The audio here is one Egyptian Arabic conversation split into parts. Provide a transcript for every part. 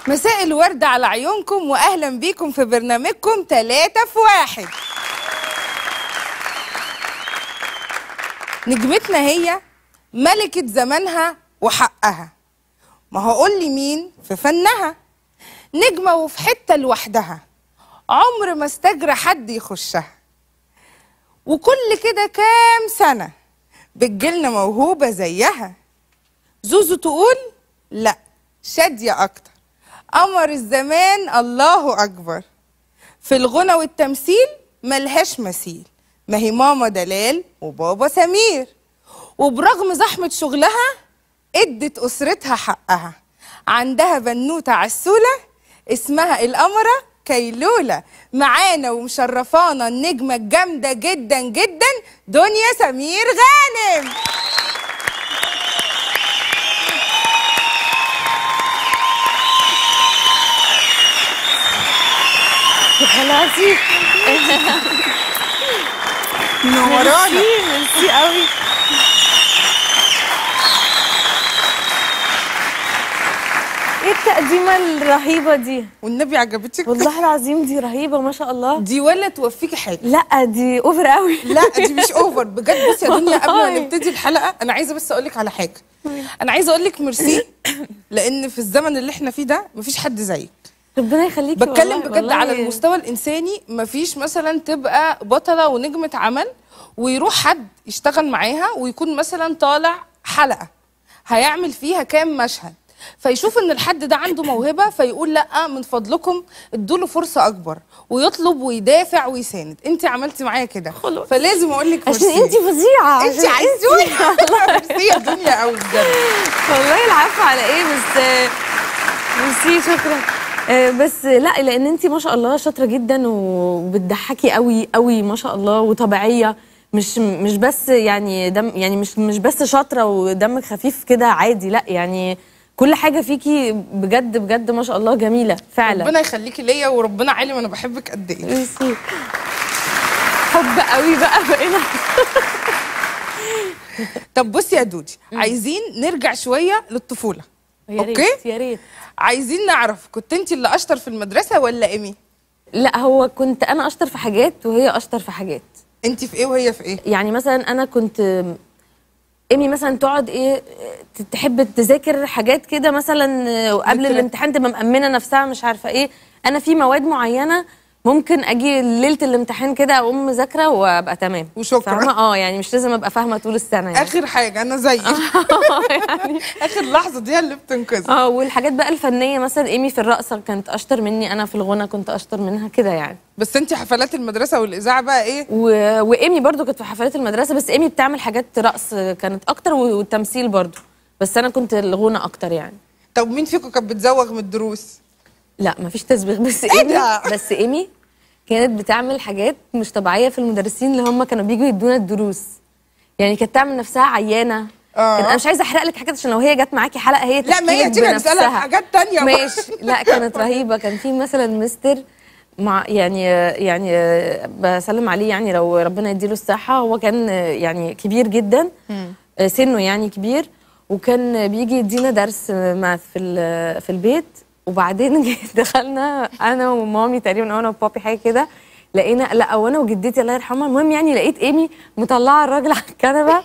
مساء الورد على عيونكم واهلا بيكم في برنامجكم تلاتة في واحد نجمتنا هي ملكة زمانها وحقها ما هقول لي مين في فنها نجمة وفي حتة لوحدها عمر ما استجرى حد يخشها وكل كده كام سنة بتجيلنا موهوبة زيها زوزو تقول لا شادية أكتر قمر الزمان الله أكبر في الغنى والتمثيل ملهاش مثيل ما هي ماما دلال وبابا سمير وبرغم زحمة شغلها ادت أسرتها حقها عندها بنوتة عسولة اسمها القمرة كيلولة معانا ومشرفانا النجمة الجامدة جدا جدا دنيا سمير غانم خلاصي منورانا ميرسي قوي ايه التقديمة الرهيبة دي والنبي عجبتك والله العظيم دي رهيبة ما شاء الله دي ولا توفيكي حاجة لا دي اوفر قوي لا دي مش اوفر بجد بص يا دنيا قبل ما والله. نبتدي الحلقه انا عايزه بس اقول لك على حاجه انا عايزه اقول لك ميرسي لان في الزمن اللي احنا فيه ده مفيش حد زيك ربنا يخليكي بتكلم والله- بجد والله. على المستوى الانساني مفيش مثلا تبقى بطله ونجمه عمل ويروح حد يشتغل معاها ويكون مثلا طالع حلقه هيعمل فيها كام مشهد فيشوف ان الحد ده عنده موهبه فيقول لا من فضلكم ادوا له فرصه اكبر ويطلب ويدافع ويساند انت عملتي معايا كده خلاص. فلازم اقول لك عشان انتي فظيعة انت عشان عايزوني ميرسي يا دنيا قوي بجد والله العفو على ايه بس ميرسي شكرا آه، بس لا لان انت ما شاء الله شاطره جدا وبتضحكي قوي قوي ما شاء الله وطبيعيه مش مش بس يعني دم يعني مش مش بس شاطره ودمك خفيف كده عادي لا يعني كل حاجه فيكي بجد بجد ما شاء الله جميله فعلا ربنا يخليكي ليا وربنا عالم انا بحبك قد ايه ميرسي حب قوي بقى بقينا طب بصي يا دودي عايزين نرجع شويه للطفوله يا أوكي. ريت يا ريت عايزين نعرف كنت انت اللي اشطر في المدرسه ولا ايمي لا هو كنت انا اشطر في حاجات وهي اشطر في حاجات انت في ايه وهي في ايه يعني مثلا انا كنت ايمي مثلا تقعد ايه تحب تذاكر حاجات كده مثلا قبل ذاكرة. الامتحان تبقى مأمنه نفسها مش عارفه ايه انا في مواد معينه ممكن اجي ليله الامتحان كده اقوم مذاكره وابقى تمام وشكرا. فاهمه اه يعني مش لازم ابقى فاهمه طول السنه يعني اخر حاجه انا زيك يعني اخر لحظه دي هي اللي بتنقذ اه والحاجات بقى الفنيه مثلا ايمي في الرقصه كانت اشطر مني انا في الغنى كنت اشطر منها كده يعني بس انت حفلات المدرسه والاذاعه بقى ايه و... وايمي برضو كانت في حفلات المدرسه بس ايمي بتعمل حاجات رقص كانت اكتر والتمثيل برضو بس انا كنت الغنى اكتر يعني طب مين فيكم كانت بتزوغ من الدروس لا مفيش تسبيغ بس إيه ايمي ده؟ بس ايمي كانت بتعمل حاجات مش طبيعيه في المدرسين اللي هم كانوا بيجوا يدونا الدروس يعني كانت تعمل نفسها عيانه آه. كان- انا مش عايزه احرق لك حاجات عشان لو هي جت معاكي حلقه هي لا ما تحكي هي لك تيجي نسالها في بنفسها. حاجات تانية بقى. ماشي لا كانت رهيبه كان في مثلا مستر مع يعني يعني بسلم عليه يعني لو ربنا يديله الصحه هو كان يعني كبير جدا سنه يعني كبير وكان بيجي يدينا درس ماث في ال- في البيت وبعدين جيت دخلنا انا ومامي تقريبا او انا وبابي حاجه كده لقينا لا وانا وجدتي الله يرحمها المهم يعني لقيت ايمي مطلعه الراجل على الكنبه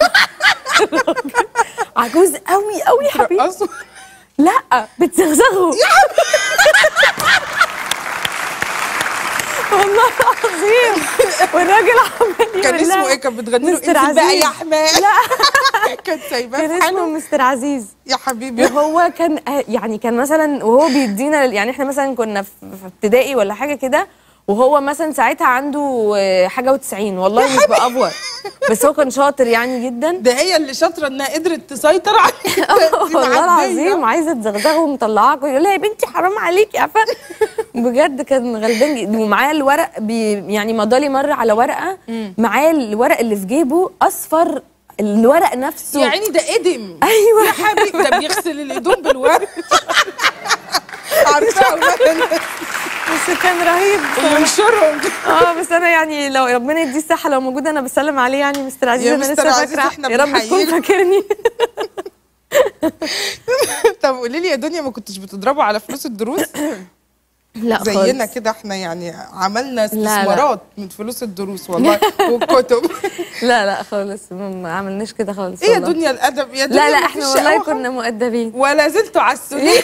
عجوز قوي قوي يا حبيبي رقصوا لا بتزغزغه والله العظيم والراجل عمال كان يقول اسمه لها ايه كانت بتغني له مستر انزل بقى عزيز. يا حماه لا كانت سايباه كان في اسمه حاله مستر عزيز يا حبيبي وهو كان يعني كان مثلا وهو بيدينا يعني احنا مثلا كنا في في ابتدائي ولا حاجه كده وهو مثلا ساعتها عنده آه، حاجه و90 والله مش بأفور بس هو كان شاطر يعني جدا ده هي اللي شاطره انها قدرت تسيطر على والله العظيم عايزه تزغزغه ومطلعاك ويقول لها يا بنتي حرام عليكي عارفه بجد كان غلبان جدا ومعاه الورق بي يعني مضالي مره على ورقه معاه الورق اللي في جيبه اصفر الورق نفسه يا عيني ده ادم ايوه يا حبيبي ده بيغسل الهدوم بالورد عارفه اولاد بس كان رهيب وينشرهم اه بس انا يعني لو ربنا يديه الصحه لو موجود انا بسلم عليه يعني مستر عزيز يا انا مستر لسه عزيز فاكره احنا يا رب تكون بنحييك. فاكرني طب قولي لي يا دنيا ما كنتش بتضربوا على فلوس الدروس لا زينا خالص. كده احنا يعني عملنا لا. استثمارات من فلوس الدروس والله والكتب لا لا خالص ما ما عملناش كده خالص ايه يا والله. دنيا الادب يا دنيا لا لا مفيش احنا والله شقاوة كنا مؤدبين ولا زلتوا عسولين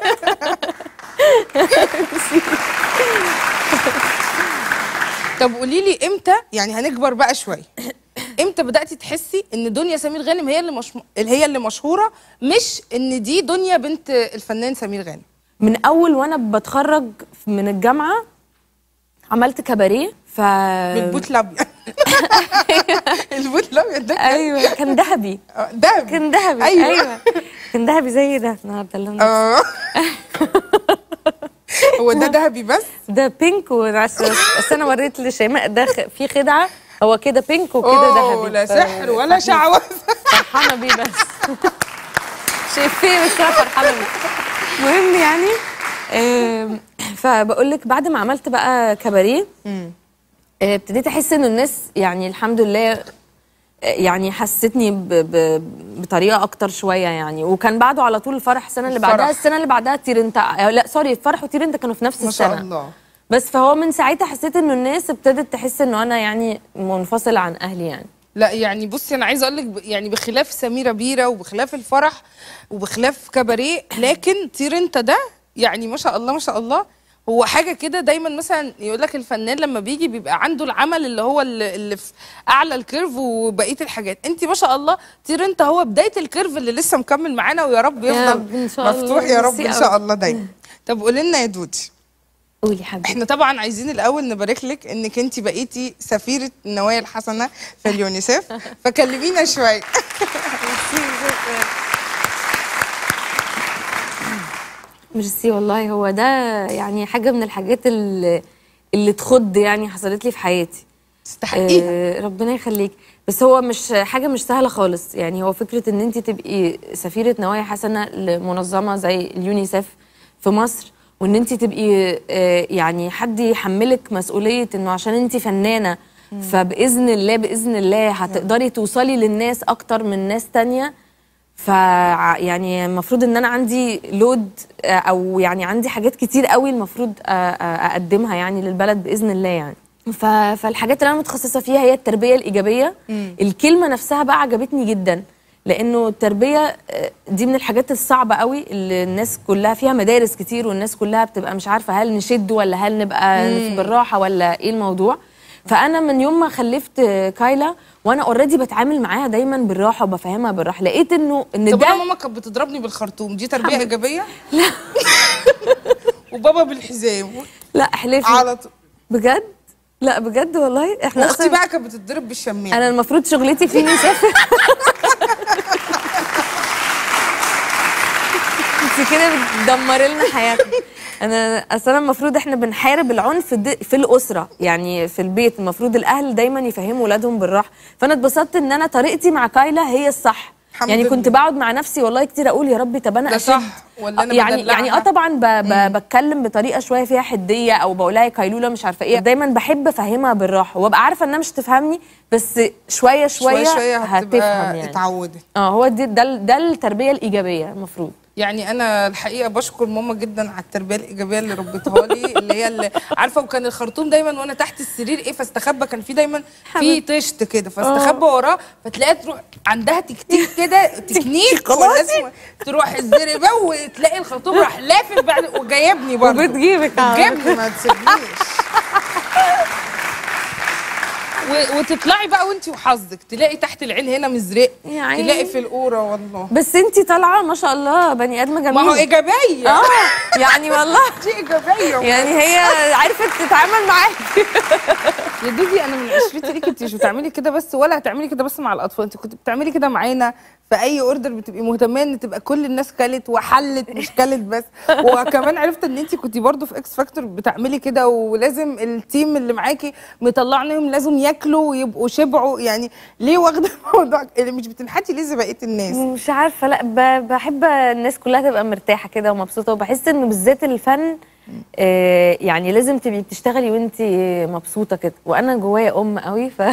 طب قولي لي امتى يعني هنكبر بقى شويه امتى بداتي تحسي ان دنيا سمير غانم هي اللي مش هي اللي مشهوره مش ان دي دنيا بنت الفنان سمير غانم من اول وانا بتخرج من الجامعه عملت كباريه ف بالبوت الابيض البوت الابيض ده كان- ايوه كان ذهبي آه، دهب كان ذهبي أيوة. ايوه, أيوة. كان ذهبي زي ده النهارده اللي أنا- اه هو ده ذهبي بس ده بينك وعس بس انا وريت لشيماء ده خ- في خدعه هو كده بينك وكده اوه ذهبي لا ف- سحر ولا شعوذه فرحانه بيه بس شايفين بس انا فرحانه بيه المهم يعني آم، فبقول لك بعد ما عملت بقى كباريه آه، ابتديت احس ان الناس يعني الحمد لله آه، يعني حستني ب ب بطريقه اكتر شويه يعني وكان بعده على طول الفرح السنه اللي الفرح. بعدها السنه اللي بعدها تيرنتا آه، لا سوري الفرح وتيرنتا كانوا في نفس ما السنه شاء الله بس فهو من ساعتها حسيت انه الناس ابتدت تحس انه انا يعني منفصله عن اهلي يعني لا يعني بصي انا عايزه اقول لك ب- يعني بخلاف سميره بيره وبخلاف الفرح وبخلاف كباريه لكن طير انت ده يعني ما شاء الله ما شاء الله هو حاجه كده دايما مثلا يقول لك الفنان لما بيجي بيبقى عنده العمل اللي هو اللي اللي في اعلى الكيرف وبقيه الحاجات انت ما شاء الله طير انت هو بدايه الكيرف اللي لسه مكمل معانا ويا رب يا يفضل رب إن شاء الله. مفتوح يا رب ميرسي ان شاء أوي. الله دايما طب قولي لنا يا دودي قولي يا حبيبتي احنا طبعا عايزين الاول نبارك لك انك انت بقيتي سفيره النوايا الحسنه في اليونيسيف فكلمينا شويه ميرسي والله هو ده يعني حاجه من الحاجات اللي, اللي تخض يعني حصلت لي في حياتي تستحقيها آه ربنا يخليك بس هو مش حاجه مش سهله خالص يعني هو فكره ان انت تبقي سفيره نوايا حسنه لمنظمه زي اليونيسيف في مصر وان انت تبقي آه يعني حد يحملك مسؤوليه انه عشان انت فنانه فباذن الله باذن الله هتقدري توصلي للناس اكتر من ناس تانية ف يعني المفروض ان انا عندي لود آه، او يعني عندي حاجات كتير قوي المفروض آه، آه، اقدمها يعني للبلد باذن الله يعني ف... فالحاجات اللي انا متخصصه فيها هي التربيه الايجابيه الكلمه نفسها بقى عجبتني جدا لانه التربيه آه، دي من الحاجات الصعبه قوي اللي الناس كلها فيها مدارس كتير والناس كلها بتبقى مش عارفه هل نشد ولا هل نبقى بالراحه ولا ايه الموضوع فانا من يوم ما خلفت آه، كايلا وانا اوريدي بتعامل معاها دايما بالراحه وبفهمها بالراحه لقيت انه ان طب انا ده ماما كانت بتضربني بالخرطوم دي تربيه ايجابيه لا وبابا بالحزام لا احلفي على طول بجد لا بجد والله احنا واختي اصلا بقى كانت بتتضرب بالشماعه انا المفروض شغلتي في يونيسيف انت كده بتدمري لنا حياتنا انا اصلا المفروض احنا بنحارب العنف د- في الاسره يعني في البيت المفروض الاهل دايما يفهموا ولادهم بالراحه فانا اتبسطت ان انا طريقتي مع كايلا هي الصح الحمد يعني كنت لله. بقعد مع نفسي والله كتير اقول يا ربي طب انا ده أشد. صح ولا أنا يعني بدلعها؟ يعني اه طبعا ب ب بتكلم بطريقه شويه فيها حديه او بقولها يا كيلوله مش عارفه ايه دايما بحب افهمها بالراحه وابقى عارفه انها مش تفهمني بس شويه شويه, شويه شويه هتفهم هتبقى يعني اتعودت اه هو دي ده ال- ده التربيه الايجابيه المفروض يعني انا الحقيقه بشكر ماما جدا على التربيه الايجابيه اللي ربتها لي اللي هي اللي عارفه وكان الخرطوم دايما وانا تحت السرير ايه فاستخبى كان في دايما في حبيبتي. طشت كده فاستخبى وراه فتلاقيها تروح عندها تكتيك كده تكنيك خلاص. ولا اسمه- تروح الزربه وتلاقي الخرطوم راح لافف بعد وجايبني برضه وبتجيبك على بتجيبني ما تسيبنيش و- وتطلعي بقى وانت وحظك تلاقي تحت العين هنا مزرق يا عيني. تلاقي في القوره والله بس انت طالعه ما شاء الله بني ادمه جميله ما هو ايجابيه اه يعني والله دي ايجابيه يعني هي عرفت تتعامل معاك يا دودي انا من عشرتي ليكي انت مش بتعملي كده بس ولا هتعملي كده بس مع الاطفال انت كنت بتعملي كده معانا في اي اوردر بتبقي مهتمه ان تبقى كل الناس كلت وحلت مش كلت بس وكمان عرفت ان انت كنت برضو في اكس فاكتور بتعملي كده ولازم التيم اللي معاكي مطلعناهم لازم ياكلوا ويبقوا شبعوا يعني ليه واخده الموضوع اللي مش بتنحتي ليه زي بقيه الناس مش عارفه لا ب- بحب الناس كلها تبقى مرتاحه كده ومبسوطه وبحس ان بالذات الفن آه، يعني لازم تبقي بتشتغلي وانت مبسوطه كده وانا جوايا ام قوي ف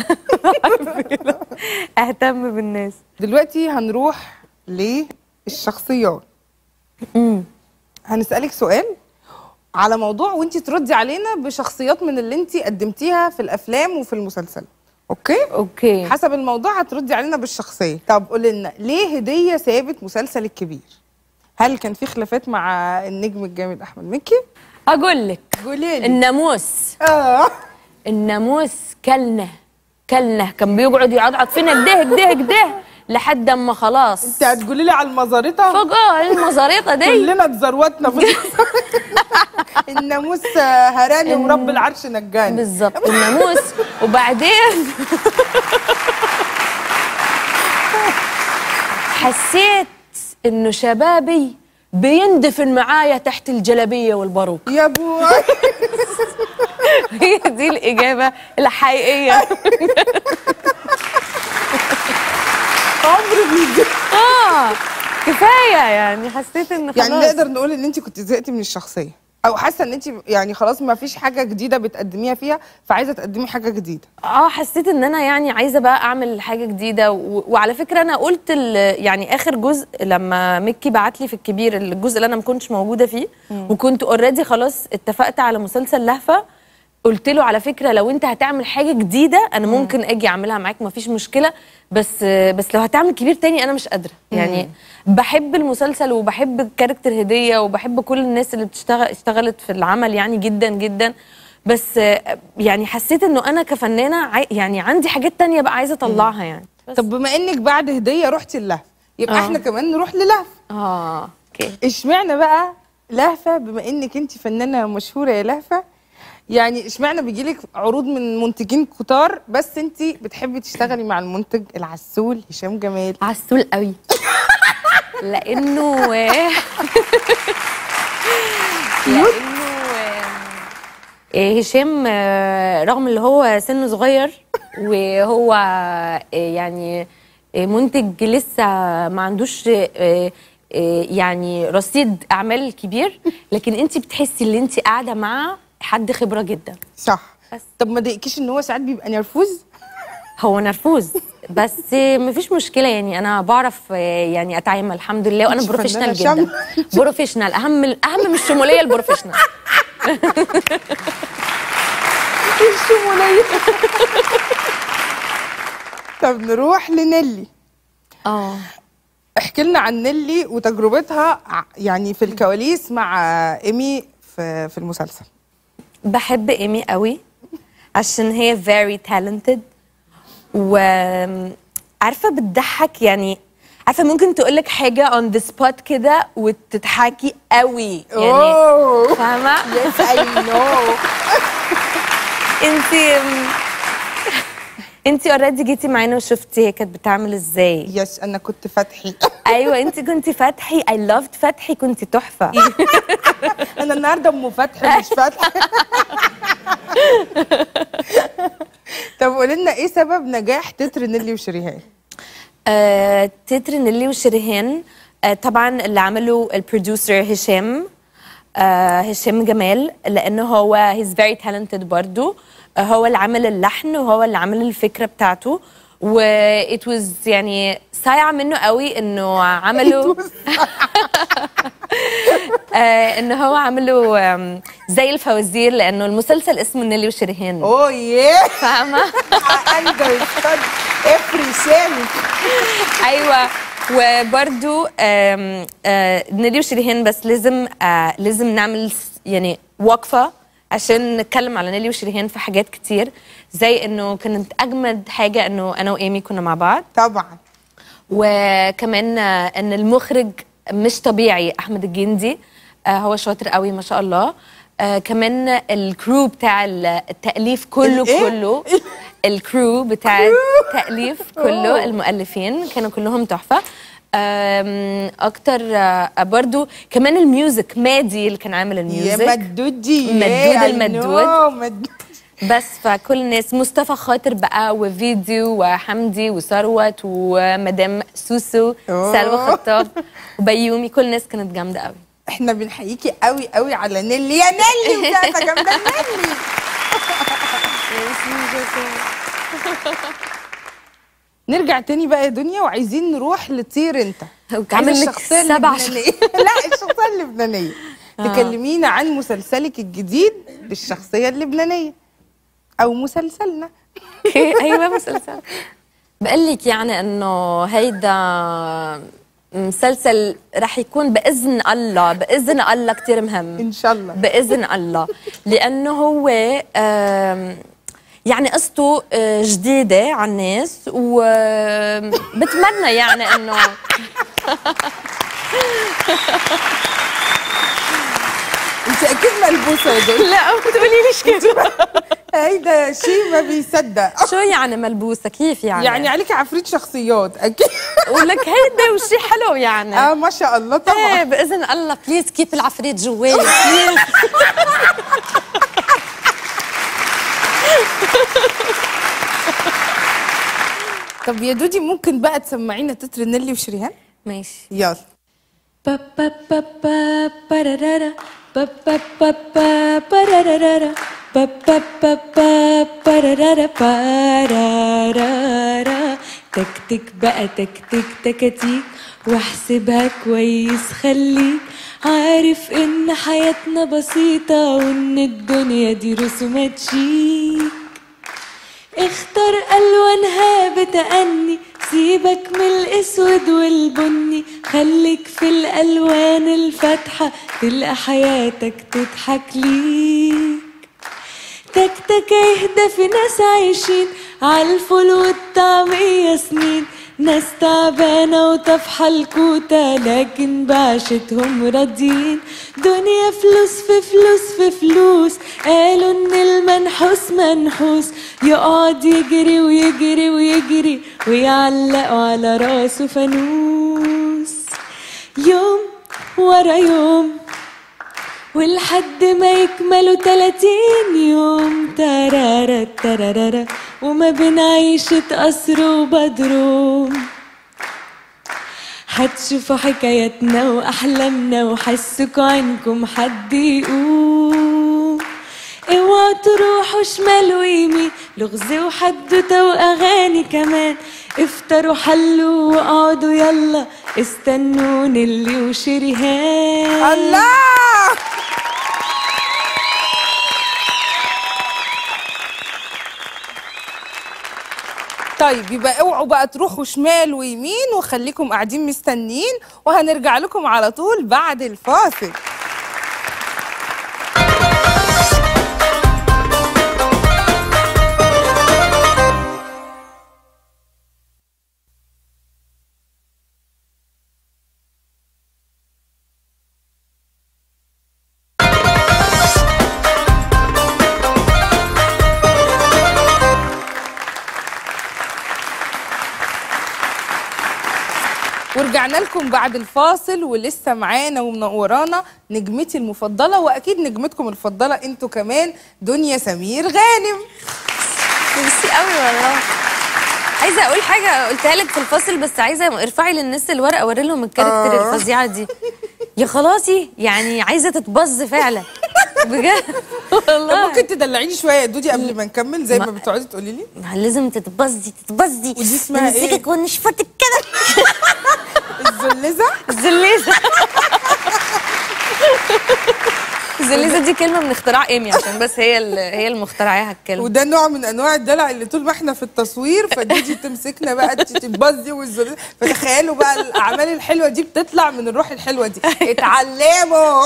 اهتم بالناس دلوقتي هنروح للشخصيات هنسالك سؤال على موضوع وانت تردي علينا بشخصيات من اللي انت قدمتيها في الافلام وفي المسلسل اوكي اوكي حسب الموضوع هتردي علينا بالشخصيه طب قولي لنا ليه هديه سابت مسلسل الكبير هل كان في خلافات مع النجم الجامد احمد مكي اقول لك قولي لي الناموس اه الناموس كلنا كلنا كان بيقعد يعضعض فينا كده كده كده لحد اما خلاص انت هتقولي لي على المزاريطه فوق اه المزاريطه دي كلنا اتزروتنا في الناموس هراني ورب العرش نجاني بالظبط الناموس وبعدين حسيت انه شبابي بيندفن معايا تحت الجلابيه والباروك يا بوي هي دي الاجابه الحقيقيه عمري بيجي اه كفايه يعني حسيت ان خلاص يعني نقدر نقول ان انت كنت زهقتي من الشخصيه او حاسه ان انت يعني خلاص ما فيش حاجه جديده بتقدميها فيها فعايزه تقدمي حاجه جديده اه حسيت ان انا يعني عايزه بقى اعمل حاجه جديده و... وعلى فكره انا قلت ال... يعني اخر جزء لما مكي بعت لي في الكبير الجزء اللي انا ما كنتش موجوده فيه وكنت اوريدي خلاص اتفقت على مسلسل لهفه قلت له على فكره لو انت هتعمل حاجه جديده انا ممكن اجي اعملها معاك ما فيش مشكله بس بس لو هتعمل كبير تاني انا مش قادره يعني بحب المسلسل وبحب كاركتر هديه وبحب كل الناس اللي بتشتغل اشتغلت في العمل يعني جدا جدا بس آه، يعني حسيت انه انا كفنانه عاي- يعني عندي حاجات تانية بقى عايزه اطلعها يعني بس طب بما انك بعد هديه رحتي اللهف يبقى آه. احنا كمان نروح للهف اه اوكي اشمعنى بقى لهفه بما انك انت فنانه مشهوره يا لهفه يعني اشمعنى بيجيلك عروض من منتجين كتار بس انت بتحبي تشتغلي مع المنتج العسول هشام جمال عسول قوي لانه لانه آه، هشام آه، رغم اللي هو سنه صغير وهو آه، يعني آه، منتج لسه ما عندوش آه، آه، يعني رصيد اعمال كبير لكن انت بتحسي ان انت قاعده مع حد خبره جدا صح بس. طب ما ضايقكيش ان هو ساعات بيبقى نرفوز هو نرفوز بس مفيش مشكله يعني انا بعرف آه، يعني اتعامل الحمد لله وانا انت بروفيشنال فنانة جدا بروفيشنال اهم اهم من الشموليه البروفيشنال الشمولية طب نروح لنيلي اه احكي لنا عن نيلي وتجربتها ع- يعني في الكواليس مع ايمي في في المسلسل بحب ايمي قوي عشان هي very talented و عارفه بتضحك يعني عارفه ممكن تقول لك حاجه on the spot كده وتضحكي قوي يعني اوه فاهمه يس اي نو انت انت اوريدي جيتي معانا وشفتي هي كانت بتعمل ازاي يس انا كنت فتحي ايوه انت كنت فتحي اي لافد فتحي كنت تحفه انا النهارده ام فتحي مش فتحي طب قولي لنا ايه سبب نجاح تتر نيلي وشريهان آه، تتر نيلي وشريهان آه، طبعا اللي عمله البروديوسر هشام آه، هشام جمال لانه هو هيز فيري تالنتد برضو آه، هو اللي عمل اللحن وهو اللي عمل الفكره بتاعته و it was يعني صايعه منه قوي انه عملوا آه ان هو عملوا آم، زي الفوازير لانه المسلسل اسمه نيلي وشريهان اوه ياه فاهمه اندرستاند افري سامي ايوه وبرده نيلي وشريهان بس لازم آه لازم نعمل س- يعني وقفه عشان نتكلم على نيلي وشريهان في حاجات كتير زي انه كانت اجمد حاجه انه انا وايمي كنا مع بعض طبعا وكمان آه، ان المخرج مش طبيعي احمد الجندي آه، هو شاطر قوي ما شاء الله آه، كمان الكرو بتاع التاليف كله الإيه؟ كله الكرو بتاع التاليف كله المؤلفين كانوا كلهم تحفه آم، اكتر آه، برضو كمان الميوزك مادي اللي كان عامل يا الميوزك مدودي مدود ياه، I المدود. know، مد- بس فكل الناس مصطفى خاطر بقى وفيديو وحمدي وثروت ومدام سوسو أوه. سلوى خطاب وبيومي كل الناس كانت جامده قوي احنا بنحييكي قوي قوي على نيلي يا نيلي وكاسه جامده نيلي نرجع تاني بقى يا دنيا وعايزين نروح لطير انت عامل لك الشخصية سبع اللبنانية. لا الشخصيه اللبنانيه تكلمينا عن مسلسلك الجديد بالشخصيه اللبنانيه او مسلسلنا ايوه مسلسل بقول لك يعني انه هيدا مسلسل رح يكون باذن الله باذن الله كثير مهم ان شاء الله باذن الله لانه هو آم، يعني قصته آه، جديده على الناس وبتمنى يعني انه انت اكيد ملبوسه يا دول لا ما تقوليليش كده هيدا شيء ما بيصدق شو يعني ملبوسه كيف يعني يعني عليك عفريت شخصيات اكيد ولك هيدا وشي حلو يعني اه ما شاء الله ايه طبعا باذن الله بليز كيف العفريت جوالي بليز طب يا دودي ممكن بقى تسمعينا تتر نيلي وشريهان ماشي يلا ba ba ba ba ba-da-da-da. ba ba ba ba ba-da-da-da-da. ba ba ba ba ba-da-da-da. ba-da-da-da. تكتك بقى تكتك تكاتيك واحسبها كويس خليك عارف ان حياتنا بسيطة وان الدنيا دي رسومات شيك اختار الوانها بتأني سيبك من الاسود والبني خليك في الالوان الفاتحة تلقى حياتك تضحك ليك تك تك يهدى في ناس عايشين عالفول والطعمية سنين ناس تعبانة وطفحة الكوتة لكن بعشتهم راضيين دنيا فلوس في فلوس في فلوس قالوا ان المنحوس منحوس يقعد يجري ويجري ويجري ويعلقوا على راسه فانوس يوم ورا يوم ولحد ما يكملوا تلاتين يوم ترارا ترارا وما بين عيشة قصر وبدروم هتشوفوا حكاياتنا وأحلامنا وحسكوا عنكم حد يقوم اوعوا تروحوا شمال ويمين لغز وحدوته واغاني كمان افطروا حلوا واقعدوا يلا استنوني اللي وشريهان الله طيب يبقى اوعوا بقى تروحوا شمال ويمين وخليكم قاعدين مستنيين وهنرجع لكم على طول بعد الفاصل ورجعنا لكم بعد الفاصل ولسه معانا ومنورانا نجمتي المفضله واكيد نجمتكم المفضله انتوا كمان دنيا سمير غانم ميرسي قوي والله عايزه اقول حاجه قلتها لك في الفاصل بس عايزه ارفعي للناس الورقه اوري لهم الكاركتر آه. الفظيعه دي يا خلاصي يعني عايزه تتبظ فعلا بجد طب والله ممكن تدلعيني شويه يا دودي قبل ما نكمل زي ما ما- بتقعدي تقولي لي ما لازم تتبظي تتبظي ودي اسمها إيه؟ نمسكك ونشفطك كده الزلزه الزليزه الزليزه دي كلمه من اختراع ايمي عشان بس هي ال- هي اللي مخترعاها الكلمه وده نوع من انواع الدلع اللي طول ما احنا في التصوير فدودي تمسكنا بقى تبزي والزلزال فتخيلوا بقى الاعمال الحلوه دي بتطلع من الروح الحلوه دي اتعلموا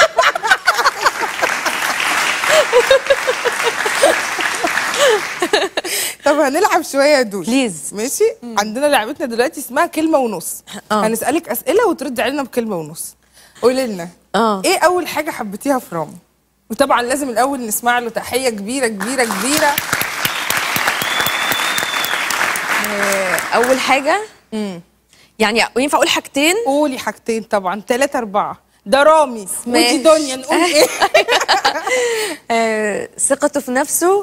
طب هنلعب شويه يا دودي بليز ماشي عندنا لعبتنا دلوقتي اسمها كلمه ونص آه. هنسالك اسئله وتردي علينا بكلمه ونص قولي لنا اه ايه اول حاجه حبيتيها في رامي وطبعا لازم الاول نسمع له تحيه كبيره كبيره كبيره اول حاجه امم يعني ينفع اقول حاجتين قولي حاجتين طبعا ثلاثة أربعة ده رامي ماشي. ودي دنيا نقول ايه آه، ثقته في نفسه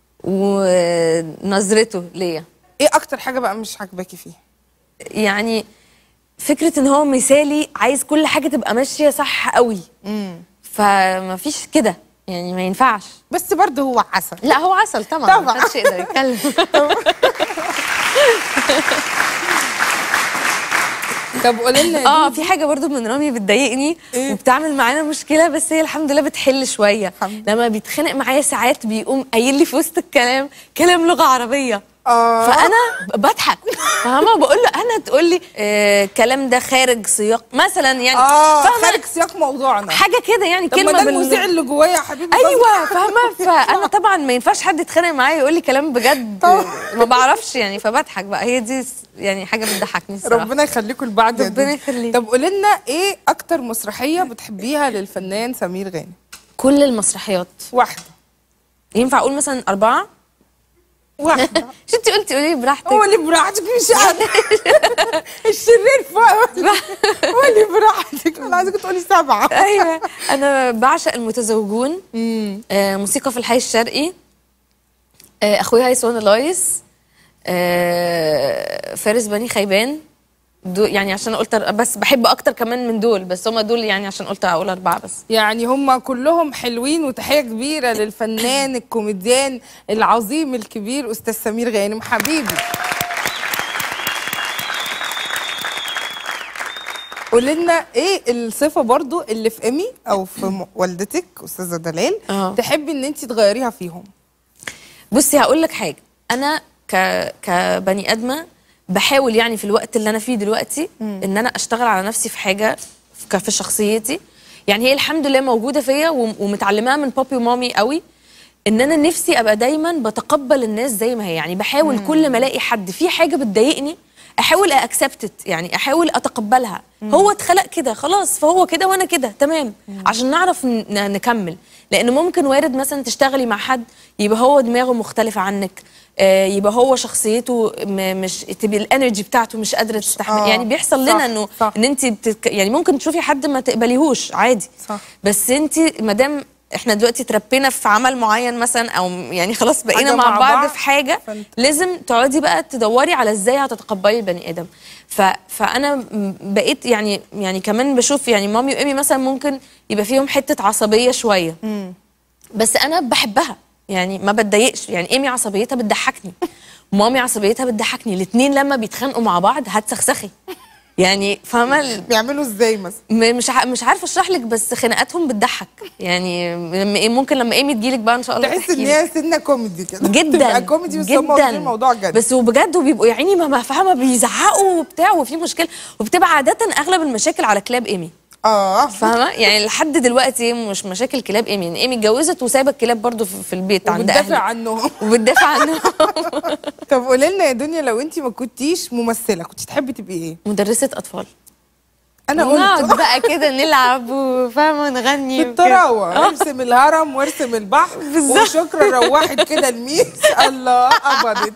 ونظرته ليا ايه اكتر حاجة بقى مش عاجباكي فيه يعني فكرة ان هو مثالي عايز كل حاجة تبقى ماشية صح قوي امم فما فيش كده يعني ما ينفعش بس برضه هو عسل لا هو عسل طبعا طبعا. ما حدش يقدر يتكلم طب قولي لنا يا اه دودي، في حاجه برضو من رامي بتضايقني إيه؟ وبتعمل معانا مشكله بس هي الحمد لله بتحل شويه الحمد لما بيتخانق معايا ساعات بيقوم قايل لي في وسط الكلام كلام لغه عربيه اه فانا بضحك فاهمه بقول له انا تقول لي آه الكلام ده خارج سياق مثلا يعني اه فاهمة؟ خارج سياق موضوعنا حاجه كده يعني طب ما كلمه ده بال- المذيع اللي جوايا يا حبيبي ايوه فاهمه فانا طبعا ما ينفعش حد يتخانق معايا يقول لي كلام بجد طبعا. ما بعرفش يعني فبضحك بقى هي دي س- يعني حاجه بتضحكني الصراحه ربنا يخليكم لبعض يا ربنا دودي. يخليك. طب قولي لنا ايه اكتر مسرحيه بتحبيها للفنان سمير غانم كل المسرحيات واحده ينفع اقول مثلا اربعه واحده مش انت قلتي قولي براحتك قولي براحتك مش قادره الشرير فوق قولي براحتك انا عايزك تقولي سبعه ايوه انا بعشق المتزوجون امم آه موسيقى في الحي الشرقي آه اخويا هيسون لايس آه فارس بني خيبان دول يعني عشان قلت بس بحب اكتر كمان من دول بس هم دول يعني عشان قلت اقول اربعه بس يعني هم كلهم حلوين وتحيه كبيره للفنان الكوميديان العظيم الكبير استاذ سمير غانم حبيبي قولي لنا ايه الصفه برضو اللي في امي او في م- والدتك استاذه دلال اه. تحبي ان انت تغيريها فيهم بصي هقول لك حاجه انا ك كبني ادمه بحاول يعني في الوقت اللي انا فيه دلوقتي ان انا اشتغل على نفسي في حاجه في في شخصيتي يعني هي الحمد لله موجوده فيا وم- ومتعلماها من بابي ومامي قوي ان انا نفسي ابقى دايما بتقبل الناس زي ما هي يعني بحاول كل ما الاقي حد في حاجه بتضايقني احاول اكسبتت يعني احاول اتقبلها هو اتخلق كده خلاص فهو كده وانا كده تمام عشان نعرف ن- نكمل لان ممكن وارد مثلا تشتغلي مع حد يبقى هو دماغه مختلفه عنك آه، يبقى هو شخصيته م- مش تبقى الانرجي بتاعته مش قادره تستحمل آه، يعني بيحصل صح، لنا انه صح. ان انت بتتك... يعني ممكن تشوفي حد ما تقبليهوش عادي صح. بس انت ما دام احنا دلوقتي اتربينا في عمل معين مثلا او يعني خلاص بقينا حاجة مع مع بعض بعض، في حاجه فانت- لازم تقعدي بقى تدوري على ازاي هتتقبلي البني ادم ف... فانا م- بقيت يعني يعني كمان بشوف يعني مامي وايمي مثلا ممكن يبقى فيهم حته عصبيه شويه بس انا بحبها يعني ما بتضايقش يعني ايمي عصبيتها بتضحكني مامي عصبيتها بتضحكني الاثنين لما بيتخانقوا مع بعض هتسخسخي يعني فاهمه ال- بيعملوا ازاي مثلا م- مش ع- مش عارفه اشرح لك بس خناقاتهم بتضحك يعني لما إيه- ممكن لما ايمي تجيلك بقى ان شاء الله تحس تحكي ان لك. هي سنه كوميدي كده جدا تبقى كوميدي بس هم واخدين الموضوع جد بس وبجد وبيبقوا يا عيني ما ما فاهمه بيزعقوا وبتاع وفي مشكله وبتبقى عاده اغلب المشاكل على كلاب ايمي اه فاهمه يعني لحد دلوقتي مش مشاكل كلاب ايمي يعني ايمي اتجوزت وسايبه الكلاب برضو في في البيت عند وبتدافع اهلي عنهم وبتدافع عنهم طب قولي لنا يا دنيا لو انت ما كنتيش ممثله كنت تحبي تبقي ايه مدرسه اطفال انا نقعد قلت بقى كده نلعب وفاهمه نغني وكده. بالطراوه ارسم الهرم وارسم البحر وشكرا روحت كده الميس الله قبضت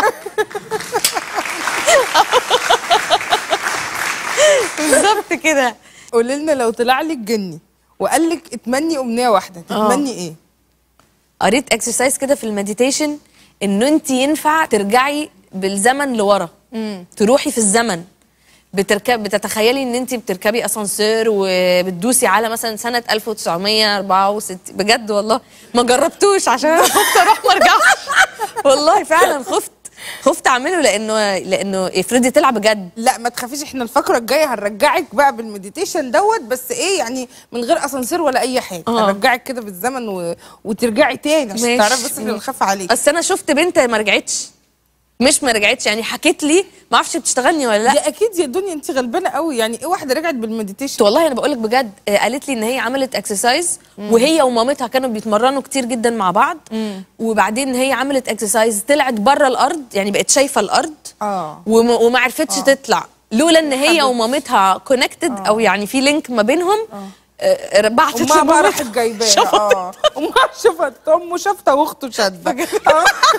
بالظبط كده قولي لنا لو طلع لك جني وقال لك اتمني امنيه واحده تتمني ايه قريت اكسرسايز كده في المديتيشن انه انت ينفع ترجعي بالزمن لورا تروحي في الزمن بتركب بتتخيلي ان انت بتركبي اسانسير وبتدوسي على مثلا سنه 1964 بجد والله ما جربتوش عشان انا خفت اروح ما ارجعش والله فعلا خفت خفت اعمله لانه لانه افرضي طلع بجد لا ما تخافيش احنا الفقره الجايه هنرجعك بقى بالمديتيشن دوت بس ايه يعني من غير اسانسير ولا اي حاجه آه. هنرجعك كده بالزمن و... وترجعي تاني عشان ماشي. تعرفي بس احنا بنخاف عليك اصل انا شفت بنت ما رجعتش مش ما رجعتش يعني حكت لي ما اعرفش بتشتغلني ولا لا دي اكيد يا دنيا انت غلبانه قوي يعني ايه واحده رجعت بالمديتيشن والله انا بقول لك بجد آه، قالت لي ان هي عملت اكسرسايز وهي ومامتها كانوا بيتمرنوا كتير جدا مع بعض وبعدين هي عملت اكسرسايز طلعت بره الارض يعني بقت شايفه الارض اه وما, وما عرفتش تطلع لولا ان هي ومامتها كونكتد او يعني في لينك ما بينهم آه، بعتت امها بقى لمامتها. راحت جايباها شفطت. اه امها شفت امه شفته واخته شده آه.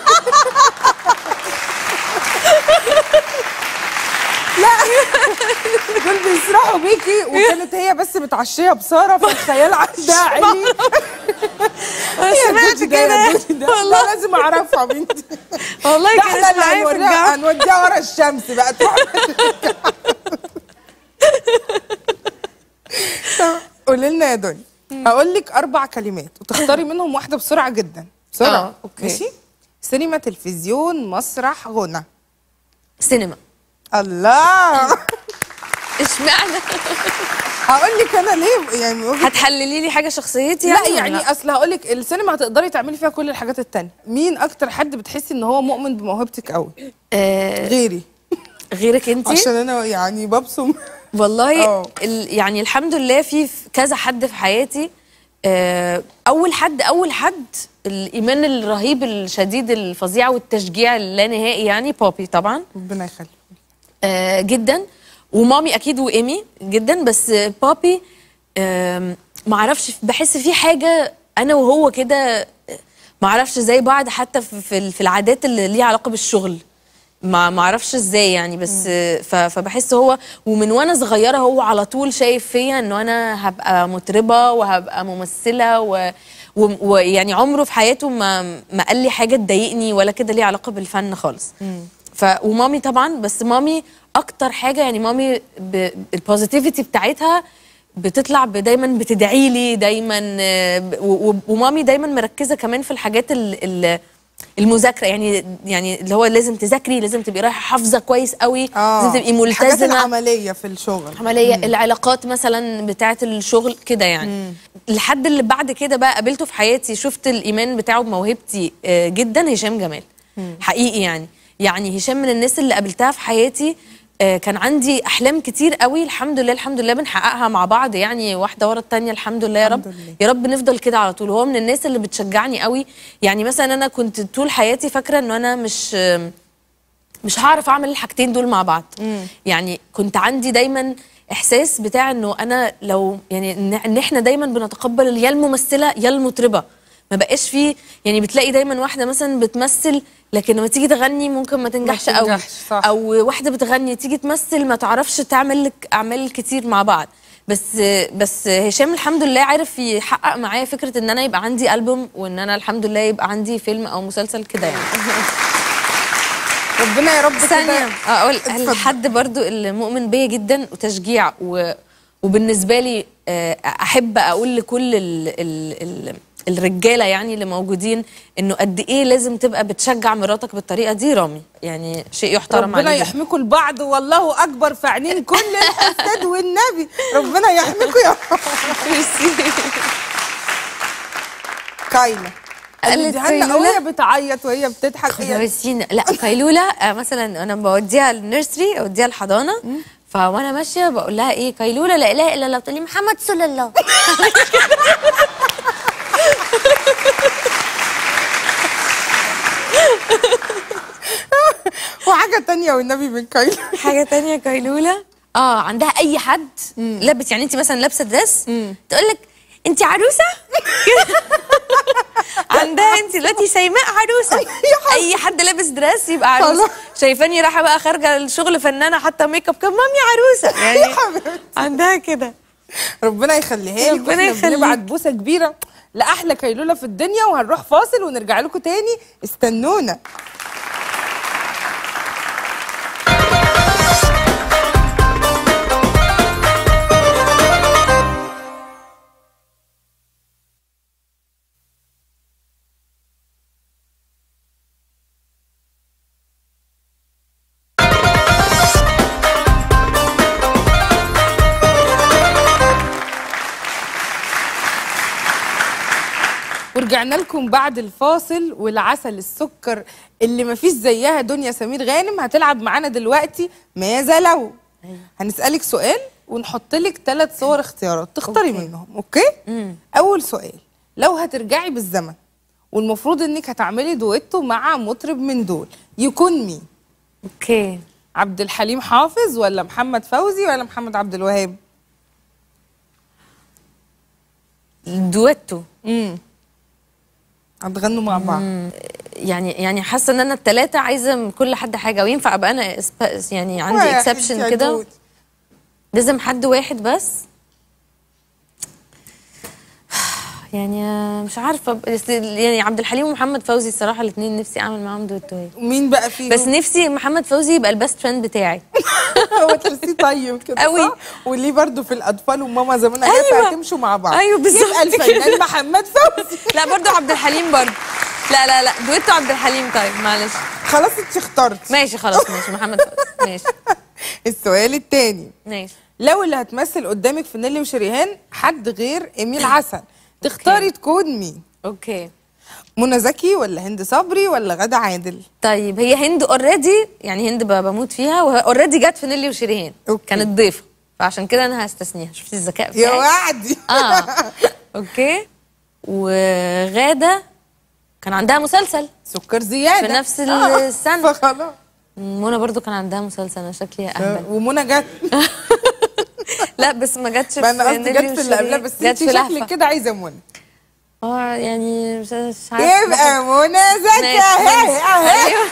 لا دول بيسرحوا بيكي وكانت هي بس متعشيه بساره فالخيال عندها عالي سمعت دودي ده يا كده دودي ده لا لازم اعرفها بنتي والله ده احنا كانت اللي معايا في هنوريها الجامعه هنوديها ورا الشمس بقى تروح طب قولي لنا يا دنيا هقول لك اربع كلمات وتختاري منهم واحده بسرعه جدا بسرعه آه، أوكي. ماشي سينما تلفزيون مسرح غنى سينما الله اشمعنى هقول لك انا ليه يعني من وجهة هتحللي لي حاجه شخصيتي لا يعني ولا يعني اصل هقول لك السينما هتقدري تعملي فيها كل الحاجات التانية مين اكتر حد بتحسي ان هو مؤمن بموهبتك قوي آه غيري غيرك انت عشان انا يعني ببصم والله اه. ال- يعني الحمد لله في في كذا حد في حياتي آه، اول حد اول حد الايمان الرهيب الشديد الفظيع والتشجيع اللانهائي يعني بوبي طبعا ربنا يخليك آه، جدا ومامي اكيد وايمي جدا بس آه، بابي آم، معرفش بحس في حاجه انا وهو كده آه، معرفش زي بعض حتى في- في ال- في العادات اللي ليها علاقه بالشغل ما معرفش ازاي يعني بس آه، ف- فبحس هو ومن وانا صغيره هو على طول شايف فيا انه انا هبقى مطربه وهبقى ممثله و و- ويعني عمره في حياته ما ما قال لي حاجه تضايقني ولا كده ليها علاقه بالفن خالص ف ومامي طبعا بس مامي اكتر حاجه يعني مامي ب... البوزيتيفيتي بتاعتها بتطلع ب- دايما بتدعي لي دايما آه، ب- و... و- ومامي دايما مركزه كمان في الحاجات ال... ال... المذاكره يعني يعني اللي هو لازم تذاكري لازم تبقي رايحه حافظه كويس قوي لازم تبقي الحاجات ملتزمه العمليه في الشغل عمليه العلاقات مثلا بتاعه الشغل كده يعني الحد اللي بعد كده بقى قابلته في حياتي شفت الايمان بتاعه بموهبتي آه، جدا هشام جمال حقيقي يعني يعني هشام من الناس اللي قابلتها في حياتي آه، كان عندي احلام كتير قوي الحمد لله الحمد لله بنحققها مع بعض يعني واحده ورا التانيه الحمد لله يا رب الحمد لله. يا رب نفضل كده على طول هو من الناس اللي بتشجعني قوي يعني مثلا انا كنت طول حياتي فاكره ان انا مش آم، مش هعرف اعمل الحاجتين دول مع بعض يعني كنت عندي دايما احساس بتاع انه انا لو يعني إن- ان احنا دايما بنتقبل يا الممثله يا المطربه ما بقاش فيه يعني بتلاقي دايما واحده مثلا بتمثل لكن لما تيجي تغني ممكن ما تنجحش قوي تنجحش، صح. او واحده بتغني تيجي تمثل ما تعرفش تعمل لك اعمال كتير مع بعض بس بس هشام الحمد لله عارف يحقق معايا فكره ان انا يبقى عندي البوم وان انا الحمد لله يبقى عندي فيلم او مسلسل كده يعني ربنا يا رب ثانية كده اقول اتفضل. الحد برضو اللي مؤمن بيا جدا وتشجيع و... وبالنسبة لي آه، احب اقول لكل ال... ال... ال... الرجاله يعني اللي موجودين انه قد ايه لازم تبقى بتشجع مراتك بالطريقه دي رامي يعني شيء يحترم ربنا عليه جداً. يحميكم البعض والله اكبر في عينين كل الحساد والنبي ربنا يحميكم يا رب كايلا قالت دي هنا كايلولة؟ وهي بتعيط وهي بتضحك هي خلاصين لا قيلوله آه، مثلا انا بوديها النيرسري اوديها الحضانه فوانا ماشيه بقول لها ايه قيلوله لا اله الا الله تقول لي محمد صلى الله وحاجه تانية والنبي من كايلا حاجه تانية قيلوله اه عندها اي حد لابس يعني انت مثلا لابسه دريس تقول لك انت عروسه عندها انت دلوقتي سيماء عروسه اي حد لابس دريس يبقى عروسه خلاص. شايفاني رايحه بقى خارجه الشغل فنانه حتى ميك اب كم مامي عروسه يعني حبيبتي. عندها كده ربنا يخليها لك ربنا واحنا يخليك. بنبعت بوسه كبيره لاحلى كيلوله في الدنيا وهنروح فاصل ونرجع لكم تاني استنونا ورجعنا لكم بعد الفاصل والعسل السكر اللي مفيش زيها دنيا سمير غانم هتلعب معانا دلوقتي ماذا لو هنسألك سؤال ونحط لك ثلاث صور اختيارات تختاري أوكي. منهم اوكي اول سؤال لو هترجعي بالزمن والمفروض انك هتعملي دويتو مع مطرب من دول يكون مين اوكي عبد الحليم حافظ ولا محمد فوزي ولا محمد عبد الوهاب دويتو امم هتغنوا مع بعض يعني يعني حاسه ان انا الثلاثه عايزه من كل حد حاجه وينفع ابقى انا إسب- يعني عندي واحد اكسبشن يا كده دود. لازم حد واحد بس يعني آه، مش عارفه بس يعني عبد الحليم ومحمد فوزي الصراحه الاثنين نفسي اعمل معاهم دويتو مين بقى فيهم بس نفسي محمد فوزي يبقى البست فريند بتاعي هو تحسيه طيب كده قوي. صح؟ وليه برضو في الاطفال وماما زمان قالت أيوة. هتمشوا مع بعض أيوة بالظبط يبقى الفنان محمد فوزي لا برضو عبد الحليم برضو لا لا لا دويتو عبد الحليم طيب معلش خلاص انت اخترت ماشي خلاص ماشي محمد فوزي ماشي السؤال الثاني ماشي لو اللي هتمثل قدامك في نيلي وشريهان حد غير ايميل حسن تختاري تكون مين اوكي منى زكي ولا هند صبري ولا غادة عادل طيب هي هند اوريدي يعني هند ب- بموت فيها وهي اوريدي جت في نيلي وشريهان أوكي. كانت ضيفه فعشان كده انا هستثنيها شفتي الذكاء يا بتاعي وعدي اه اوكي وغاده كان عندها مسلسل سكر زياده في نفس آه، السنة. فخلاص منى برضو كان عندها مسلسل انا شكلي اهبل ومنى جت لا بس ما جاتش ما انا في قصدي نيلي جت في اللي قبلها وشيرين. بس جت انت في شكلك لهفه كده عايزه منى اه يعني مش مش عارفه يبقى منى زكي ماشي، اهي ماشي. اهي أيوة.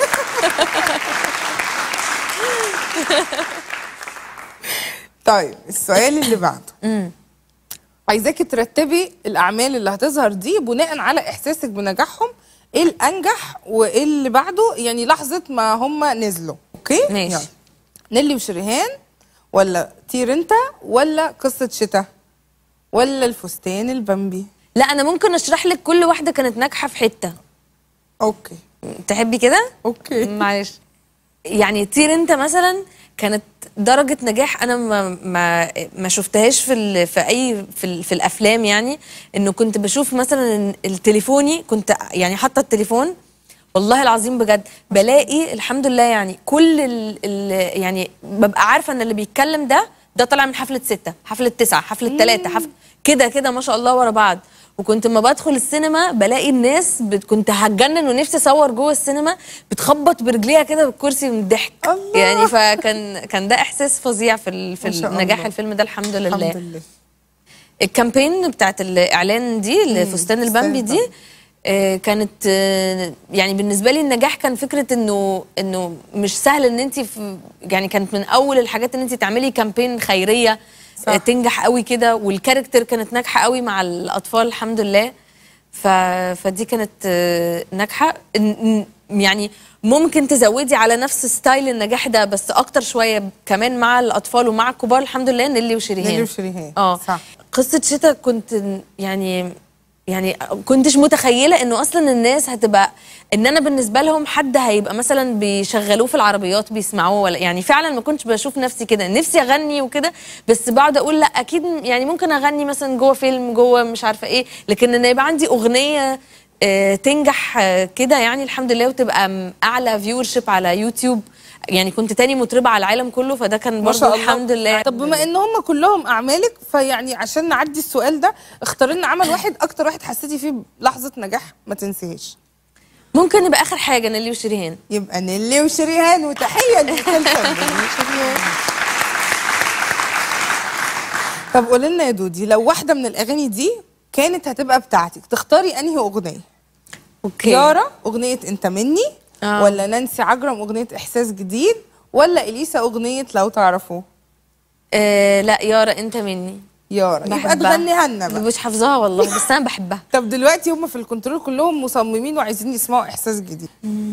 طيب السؤال اللي بعده عايزاكي ترتبي الاعمال اللي هتظهر دي بناء على احساسك بنجاحهم ايه الانجح وايه اللي بعده يعني لحظه ما هم نزلوا اوكي ماشي. يلا. نيلي وشريهان ولا طير انت ولا قصه شتاء ولا الفستان البامبي لا انا ممكن اشرح لك كل واحده كانت ناجحه في حته اوكي تحبي كده اوكي معلش يعني طير انت مثلا كانت درجة نجاح انا ما ما ما شفتهاش في ال في اي في, ال في الافلام يعني انه كنت بشوف مثلا إن التليفوني كنت يعني حاطه التليفون والله العظيم بجد بلاقي الحمد لله يعني كل ال ال يعني ببقى عارفه ان اللي بيتكلم ده ده طالع من حفله ستة حفله تسعة حفله ثلاثة حفله كده كده ما شاء الله ورا بعض وكنت لما بدخل السينما بلاقي الناس بت... كنت هتجنن ونفسي اصور جوه السينما بتخبط برجليها كده بالكرسي من الضحك الله. يعني فكان كان ده احساس فظيع في ال... في ما شاء نجاح الله. الفيلم ده الحمد لله الحمد لله الكامبين بتاعت الاعلان دي الفستان فستان البامبي دي البامبي. آه، كانت آه، يعني بالنسبه لي النجاح كان فكره انه انه مش سهل ان انت يعني كانت من اول الحاجات ان انت تعملي كامبين خيريه صح. آه، تنجح قوي كده والكاركتر كانت ناجحه قوي مع الاطفال الحمد لله ف... فدي كانت آه، ناجحه إن- إن- يعني ممكن تزودي على نفس ستايل النجاح ده بس اكتر شويه كمان مع الاطفال ومع الكبار الحمد لله نيلي وشريهان نيلي وشريهان اه صح قصه شتا كنت يعني يعني كنتش متخيله انه اصلا الناس هتبقى ان انا بالنسبه لهم حد هيبقى مثلا بيشغلوه في العربيات بيسمعوه ولا يعني فعلا ما كنتش بشوف نفسي كده نفسي اغني وكده بس بقعد اقول لا اكيد يعني ممكن اغني مثلا جوه فيلم جوه مش عارفه ايه لكن ان يبقى عندي اغنيه آه، تنجح آه، كده يعني الحمد لله وتبقى م- اعلى فيور شيب على يوتيوب يعني كنت تاني مطربه على العالم كله فده كان ما برضه شاء الله الحمد لله طب بما ان هم كلهم اعمالك فيعني عشان نعدي السؤال ده اختار لنا عمل واحد اكتر واحد حسيتي فيه بلحظه نجاح ما تنسيهاش ممكن يبقى اخر حاجه نيلي وشريهان يبقى نيلي وشريهان وتحيه لمسلسل نيلي وشريهان طب قولي لنا يا دودي لو واحده من الاغاني دي كانت هتبقى بتاعتك تختاري انهي اغنيه اوكي يارا اغنيه انت مني آه. ولا نانسي عجرم اغنيه احساس جديد ولا اليسا اغنيه لو تعرفوه آه لا يارا انت مني يارا يبقى بحبها. تغنيها لنا بقى مش حافظاها والله بس انا بحبها طب دلوقتي هم في الكنترول كلهم مصممين وعايزين يسمعوا احساس جديد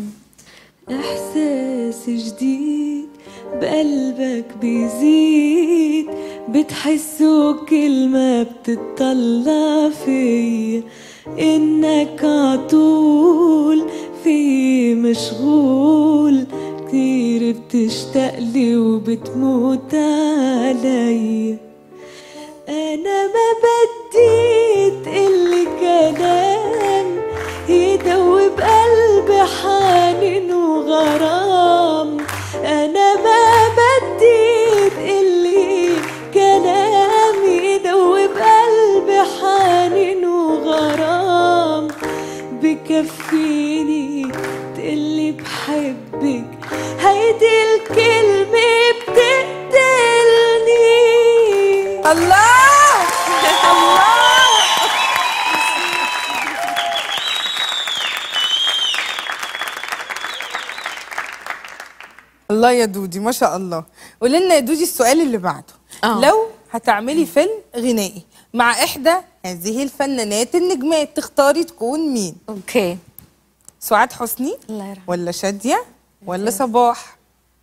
إحساس جديد بقلبك بيزيد بتحسه كل ما بتطلع فيا إنك عطول في مشغول كتير بتشتاقلي وبتموت عليا أنا ما بدي تقلي كلام يدوب قلبي حنين وغرام أنا ما بدي تقلي كلام يدوب قلبي حنين وغرام بكفيني تقلي بحبك هيدي الكلمة بتقتلني الله الله الله يا دودي ما شاء الله قولي لنا يا دودي السؤال اللي بعده آه. لو هتعملي فيلم غنائي مع احدى هذه الفنانات النجمات تختاري تكون مين اوكي سعاد حسني الله يرحمه ولا شاديه ولا صباح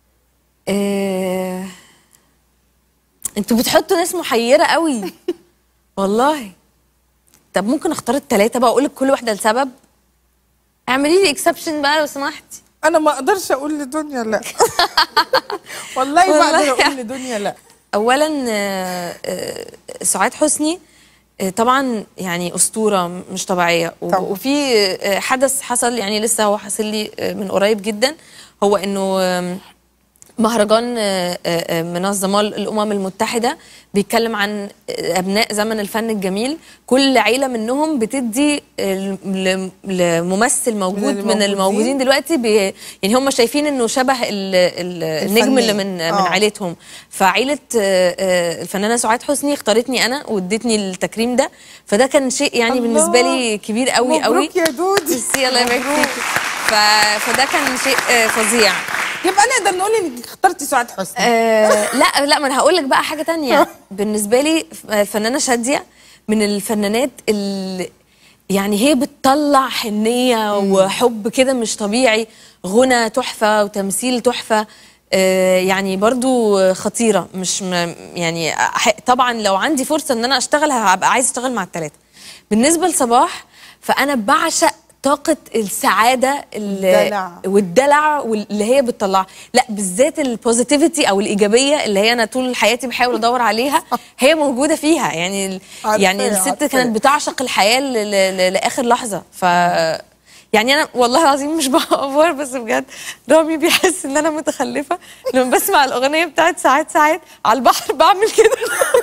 آه... انتوا بتحطوا ناس محيره قوي والله طب ممكن اختار الثلاثه بقى اقول لك كل واحده لسبب اعملي لي اكسبشن بقى لو سمحتي انا ما اقدرش اقول لدنيا لا والله ما والله اقدر اقول لدنيا لا اولا آه، آه، سعاد حسني آه، طبعا يعني اسطوره مش طبيعيه و- طبعاً. وفي آه، حدث حصل يعني لسه هو حاصل لي آه، من قريب جدا هو انه آم، مهرجان آه، آه، آه، منظمة الأمم المتحدة بيتكلم عن آه، أبناء زمن الفن الجميل كل عيلة منهم بتدي آه، ل- لممثل موجود من, الموجودين. الموجودين دلوقتي بي يعني هم شايفين انه شبه ال- ال- النجم اللي من من آه. عيلتهم فعيلة آه، آه، الفنانة سعاد حسني اختارتني أنا وادتني التكريم ده فده كان شيء يعني الله. بالنسبة لي كبير قوي قوي مبروك يا دودي ميرسي الله يبارك فيكي ف- فده كان شيء آه، فظيع يبقى نقدر نقول انك اخترتي سعاد حسني آه لا لا ما انا هقول لك بقى حاجه تانية بالنسبه لي الفنانه شاديه من الفنانات اللي يعني هي بتطلع حنيه وحب كده مش طبيعي غنى تحفه وتمثيل تحفه آه يعني برضو خطيره مش م يعني أح- طبعا لو عندي فرصه ان انا اشتغل هبقى عايزه اشتغل مع الثلاثه بالنسبه لصباح فانا بعشق طاقة السعادة اللي- الدلع. والدلع واللي هي بتطلع لا بالذات البوزيتيفيتي او الايجابيه اللي هي انا طول حياتي بحاول ادور عليها هي موجوده فيها يعني ال- عارفة، يعني الست عارفة. كانت بتعشق الحياه ل- ل- ل- لاخر لحظه ف يعني انا والله العظيم مش بأفور بس بجد رامي بيحس ان انا متخلفه لما بسمع الاغنيه بتاعت ساعات ساعات على البحر بعمل كده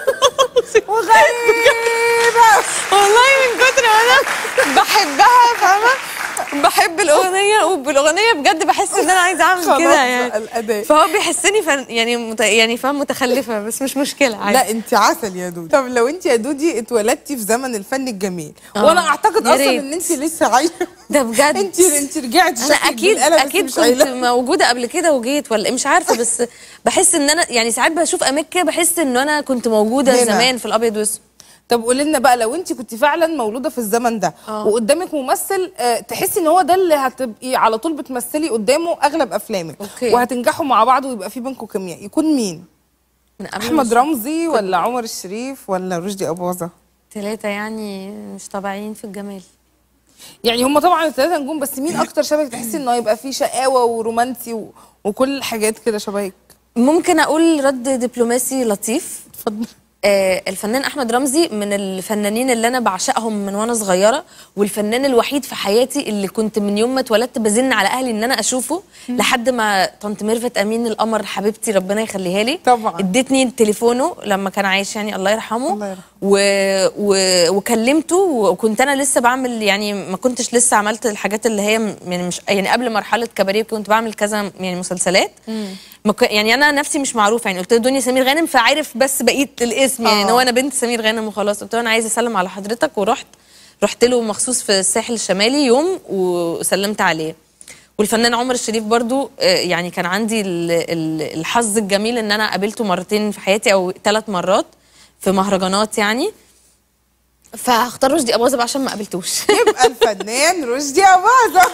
وغريبة والله من كتر ما انا بحبها فاهمه بحب الاغنيه وبالاغنيه بجد بحس ان انا عايزه اعمل خلاص كده بقى يعني الأداء. فهو بيحسني فن يعني مت... يعني فاهم متخلفه بس مش مشكله عادي لا انت عسل يا دودي طب لو انت يا دودي اتولدتي في زمن الفن الجميل آه. وانا اعتقد يا اصلا ريت. ان انت لسه عايشه ده بجد انت انت رجعتي انا شكلك اكيد بالقلم بس اكيد مش كنت قايلة. موجوده قبل كده وجيت ولا إيه، مش عارفه بس بحس ان انا يعني ساعات بشوف اماكن كده بحس ان انا كنت موجوده هنا. زمان في الابيض واسود طب قولي لنا بقى لو انت كنت فعلا مولوده في الزمن ده آه. وقدامك ممثل آه، تحسي ان هو ده اللي هتبقي على طول بتمثلي قدامه اغلب افلامك أوكي. وهتنجحوا مع بعض ويبقى في بينكم كيمياء يكون مين من قبل احمد رمزي ولا عمر الشريف ولا رشدي اباظه ثلاثه يعني مش طبيعيين في الجمال يعني هم طبعا الثلاثه نجوم بس مين اكتر شبهك تحسي انه هيبقى فيه شقاوه ورومانسي و... وكل الحاجات كده شبهك ممكن اقول رد دبلوماسي لطيف اتفضل آه، الفنان احمد رمزي من الفنانين اللي انا بعشقهم من وانا صغيره والفنان الوحيد في حياتي اللي كنت من يوم ما اتولدت بزن على اهلي ان انا اشوفه لحد ما طنط ميرفت امين القمر حبيبتي ربنا يخليها لي طبعاً. ادتني تليفونه لما كان عايش يعني الله يرحمه الله يرحمه. و... و... وكلمته وكنت انا لسه بعمل يعني ما كنتش لسه عملت الحاجات اللي هي م- يعني مش يعني قبل مرحله كباريه كنت بعمل كذا يعني مسلسلات ما ك... يعني انا نفسي مش معروفه يعني قلت له دنيا سمير غانم فعرف بس بقيه الاسم يعني ان آه. هو انا بنت سمير غانم وخلاص قلت له انا عايزه اسلم على حضرتك ورحت رحت له مخصوص في الساحل الشمالي يوم وسلمت عليه والفنان عمر الشريف برضو آه، يعني كان عندي ال- ال- الحظ الجميل ان انا قابلته مرتين في حياتي او ثلاث مرات في مهرجانات يعني فهختار رشدي اباظه بقى عشان ما قابلتوش يبقى الفنان رشدي اباظه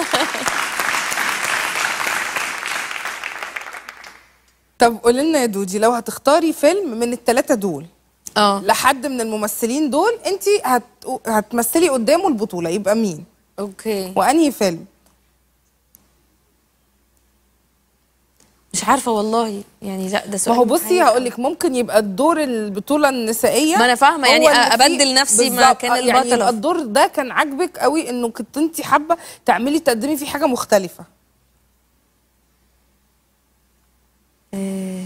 طب قولي لنا يا دودي لو هتختاري فيلم من الثلاثه دول اه لحد من الممثلين دول انت هت... هتمثلي قدامه البطوله يبقى مين اوكي وانهي فيلم مش عارفه والله يعني لا ده ما سؤال هو بصي محير هقول لك ممكن يبقى الدور البطوله النسائيه ما أنا فاهمة، هو يعني اللي فيه- أبدل نفسي بالظبط، مكان آه، يعني البطلة. يبقى الدور ده كان عاجبك قوي انه كنت انت حابه تعملي تقدمي فيه حاجه مختلفه آه،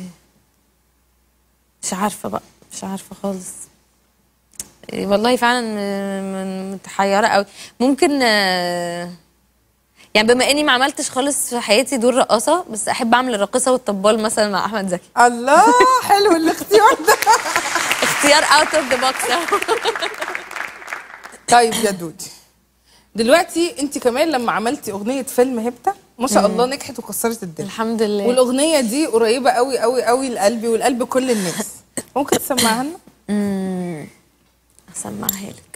مش عارفه بقى مش عارفه خالص آه، والله فعلا م- م- متحيره قوي ممكن آه، يعني بما اني ما عملتش خالص في حياتي دور رقاصه بس احب اعمل الراقصه والطبال مثلا مع احمد زكي الله حلو الاختيار ده اختيار اوت اوف ذا بوكس طيب يا دودي دلوقتي انت كمان لما عملتي اغنيه فيلم هبته ما شاء الله نجحت وكسرت الدنيا الحمد لله والاغنيه دي قريبه قوي قوي قوي لقلبي ولقلب كل الناس ممكن تسمعها لنا امم اسمعها لك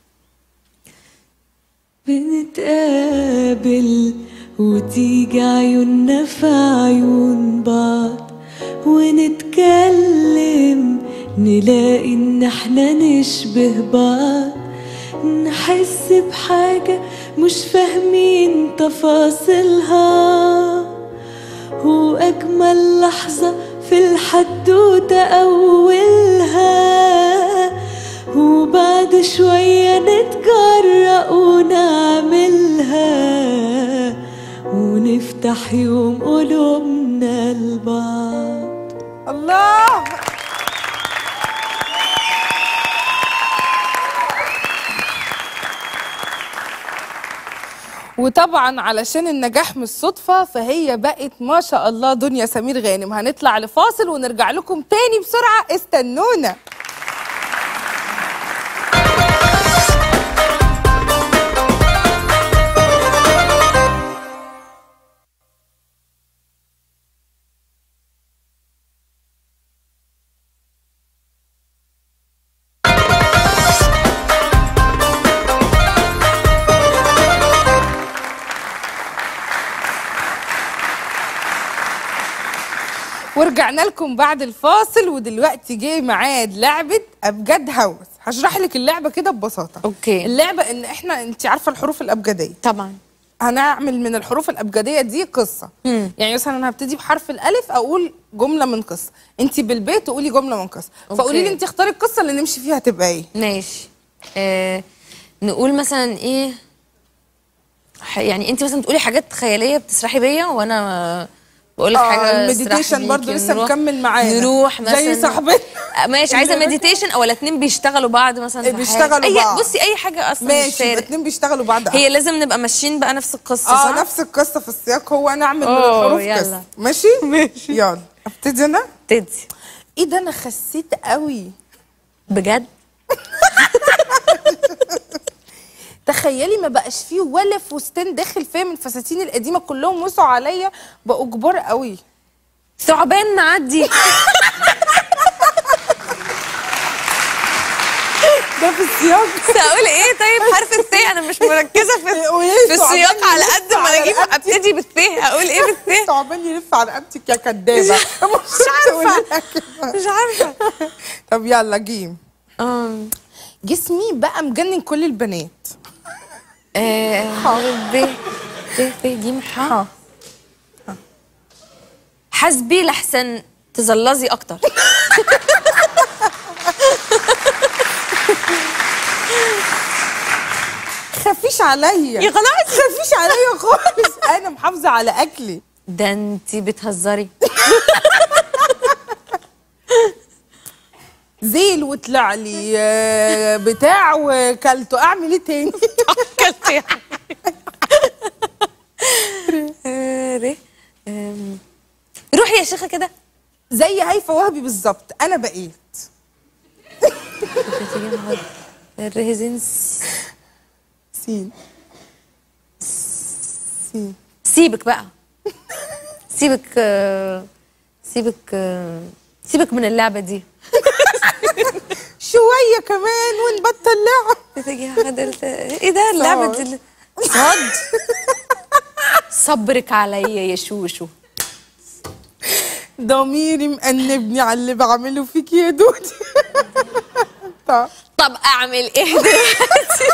بنتقابل وتيجي عيوننا في عيون بعض ونتكلم نلاقي ان احنا نشبه بعض نحس بحاجة مش فاهمين تفاصيلها وأجمل لحظة في في الحدوتة أولها وبعد شوية نتجرأ ونعملها ونفتح يوم قلوبنا لبعض الله وطبعا علشان النجاح مش صدفة فهي بقت ما شاء الله دنيا سمير غانم هنطلع لفاصل ونرجع لكم تاني بسرعة استنونا ورجعنا لكم بعد الفاصل ودلوقتي جه ميعاد لعبة أبجد هوس هشرح لك اللعبة كده ببساطة أوكي. اللعبة إن إحنا أنت عارفة الحروف الأبجدية طبعا هنعمل من الحروف الأبجدية دي قصة مم. يعني مثلا أنا هبتدي بحرف الألف أقول جملة من قصة أنت بالبيت تقولي جملة من قصة أوكي. فقولي لي أنت اختاري القصة اللي نمشي فيها تبقى إيه ماشي آه نقول مثلا ايه ح- يعني انت مثلا بتقولي حاجات خياليه بتسرحي بيا وانا بقول لك آه، حاجه المديتيشن اسرحي برضو بيكي، لسه نروح- مكمل معانا. نروح مثلا زي صاحبتنا. آه، ماشي عايزه اللي- مديتيشن او الاتنين بيشتغلوا بعض مثلا في حاجة. بيشتغلوا أي بعض. بصي اي حاجه اصلا مش ماشي فارق الاتنين بيشتغلوا بعض هي لازم نبقى ماشيين بقى نفس القصه اه صح؟ نفس القصة في السياق هو أنا أعمل من أوه، الحروف يلا. قصة ماشي ماشي يلا ابتدي أنا تدي إيه ده أنا خسيت قوي بجد تخيلي ما بقاش فيه ولا فستان داخل فيا من الفساتين القديمه كلهم وسعوا عليا بقوا كبار قوي ثعبان معدي ده في السياق بس اقول ايه طيب حرف الث انا مش مركزه في وإيه في ثعبان السياق على يلف قد ما على اجيب رقبتي؟ ابتدي بالث اقول ايه بالث ثعبان يلف على رقبتك يا كدابه مش عارفة. مش عارفه طب يلا جيم اه جسمي بقى مجنن كل البنات ب ب ب ج ح ها حسبي لحسن تزلزي اكتر خفيش عليا يا خلاص خفيش عليا خالص انا محافظه على اكلي ده انتي بتهزري زيل وطلع لي آه، بتاع وكلته اعمل ايه تاني اكلت يعني آه، ر آم، روحي يا شيخه كده زي هيفا وهبي بالظبط انا بقيت الرهزين سين سين سيبك بقى سيبك آه، سيبك آه، سيبك من اللعبه دي شويه كمان ونبطل لعب تيجي عدلت ايه ده اللعبه دي صد صبرك عليا يا شوشو ضميري مأنبني على اللي بعمله فيك يا دودي طب طب اعمل ايه دلوقتي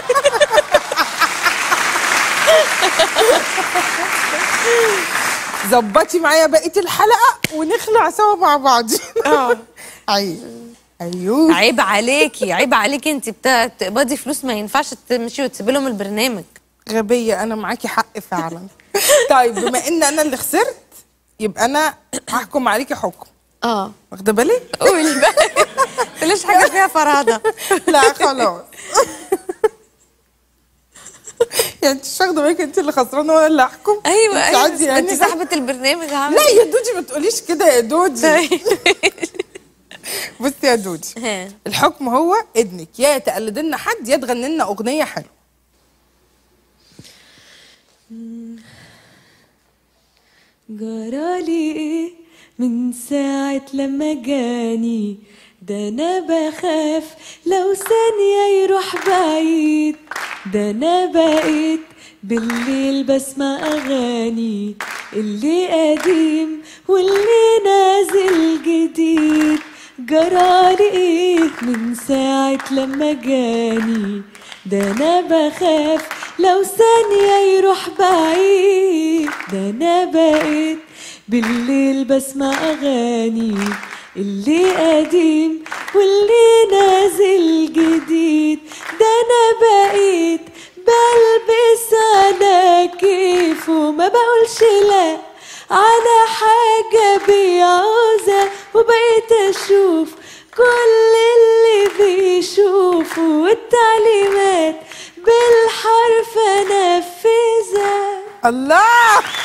ظبطي معايا بقيه الحلقه ونخلع سوا مع بعض اه عيب ايوه عيب عليكي عيب عليكي انت بتا- بتقبضي فلوس ما ينفعش تمشي وتسيبي لهم البرنامج غبيه انا معاكي حق فعلا طيب بما ان انا اللي خسرت يبقى انا هحكم عليكي حكم اه واخده بالك قولي بقى ليش حاجه فيها فرهده لا خلاص يعني انت مش واخده بالك انت اللي خسرانه وانا اللي هحكم ايوه انت ايوه عادي بس يعني انت صاحبه البرنامج هعمل لا يا دودي ما تقوليش كده يا دودي طيب. بصي يا دودي ها. الحكم هو ابنك يا تقلد لنا حد يا تغني لنا اغنيه حلوه جرالي ايه من ساعة لما جاني ده انا بخاف لو ثانية يروح بعيد ده انا بقيت بالليل بسمع اغاني اللي قديم واللي نازل جديد جرالي ايه من ساعة لما جاني ده انا بخاف لو ثانية يروح بعيد ده انا بقيت بالليل بسمع أغاني اللي قديم واللي نازل جديد ده أنا بقيت بلبس على كيف وما بقولش لا على حاجة بيعوزة وبقيت أشوف كل اللي بيشوفوا والتعليمات بالحرف أنفذها الله